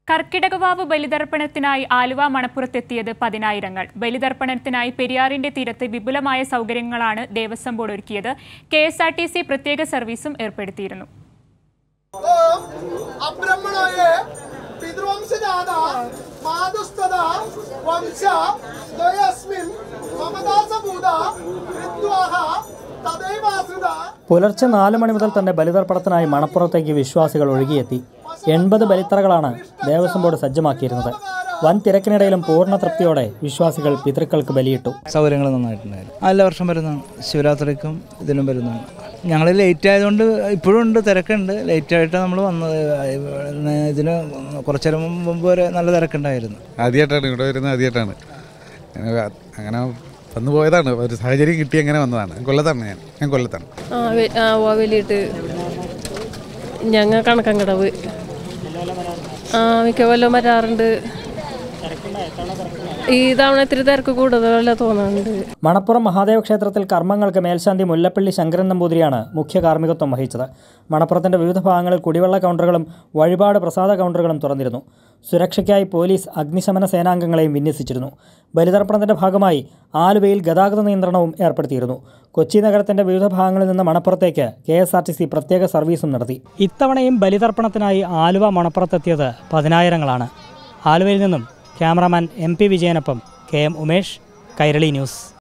കർക്കിടകവാവ് ബലിതർപ്പണത്തിനായി ആലുവ മണപ്പുറത്തെത്തിയത് പതിനായിരങ്ങൾ ബലിതർപ്പണത്തിനായി പെരിയാറിന്റെ തീരത്ത് വിപുലമായ സൗകര്യങ്ങളാണ് ദേവസ്വം ബോർഡ് ഒരുക്കിയത് K S R T C പ്രത്യേക സർവീസും ഏർപ്പെടുത്തിയിരുന്നു ഓം അബ്രഹ്മണോയെ പിതൃവംശജാത മാതുസ്തത വംശ ദ്വയസ്മിൻ മമദാസഭൂത ഋത്വാഹ തദൈവാസൃത പുലർച്ചെ നാല് മണി മുതൽ തന്നെ ബലിതർപ്പണത്തിനായി മണപ്പുറത്തേക്ക് വിശ്വാസികൾ ഒഴുകിയെത്തി എൺപത് ബലിത്തറകളാണ് ദേവസ്വം ബോർഡ് സജ്ജമാക്കിയിരുന്നത് വൻ തിരക്കിനിടയിലും പൂർണ്ണ തൃപ്തിയോടെ വിശ്വാസികൾ പിതൃക്കൾക്ക് ബലിയിട്ടു സൗകര്യങ്ങൾ നന്നായിട്ടുണ്ടായിരുന്നു എല്ലാ വർഷം വരുന്നതാണ് ശിവരാത്രിക്കും ഇതിനും വരുന്നതാണ് ഞങ്ങൾ ലേറ്റ് ആയതുകൊണ്ട് ഇപ്പോഴും ഉണ്ട് തിരക്കുണ്ട് ലേറ്റായിട്ട് നമ്മൾ വന്നത് ഇതിന് കുറച്ചു നേരം മുമ്പ് വരെ നല്ല തിരക്കുണ്ടായിരുന്നു ആദ്യമായിട്ടാണ് ഇവിടെ വരുന്നത് ആദ്യമായിട്ടാണ് അങ്ങനെ അങ്ങനെ വന്നു പോയതാണ് ഒരു സാഹചര്യം കിട്ടി അങ്ങനെ വന്നതാണ് കൊല്ലത്താണ് ഞാൻ ഞാൻ കൊല്ലത്താണ് ആ വെ- ആ ഓവലിട്ട് ഞങ്ങൾ കണക്കങ്കടവ് ആ മിക്ക കൊല്ലം വരാറുണ്ട് ഈ തവണ ഇത്തിരി തിരക്ക് കൂടുതലല്ല തോന്നുന്നുണ്ട് മണപ്പുറം മഹാദേവ ക്ഷേത്രത്തിൽ കർമ്മങ്ങൾക്ക് മേൽശാന്തി മുല്ലപ്പള്ളി ശങ്കരൻ നമ്പൂതിരിയാണ് മുഖ്യ കാർമ്മികത്വം വഹിച്ചത് മണപ്പുറത്തിന്റെ വിവിധ ഭാഗങ്ങളിൽ കുടിവെള്ള കൗണ്ടറുകളും വഴിപാട് പ്രസാദ കൗണ്ടറുകളും തുറന്നിരുന്നു സുരക്ഷയ്ക്കായി പോലീസ് അഗ്നിശമന സേനാംഗങ്ങളെയും വിന്യസിച്ചിരുന്നു ബലിതർപ്പണത്തിന്റെ ഭാഗമായി ആലുവയിൽ ഗതാഗത നിയന്ത്രണവും ഏർപ്പെടുത്തിയിരുന്നു കൊച്ചി നഗരത്തിന്റെ വിവിധ ഭാഗങ്ങളിൽ നിന്ന് മണപ്പുറത്തേക്ക് K S R T C പ്രത്യേക സർവീസും നടത്തി ഇത്തവണയും ബലിതർപ്പണത്തിനായി ആലുവ മണപ്പുറത്തെത്തിയത് പതിനായിരങ്ങളാണ് ആലുവയിൽ നിന്നും ക്യാമറാമാൻ എം പി വിജയനൊപ്പം K M Umesh Kairali news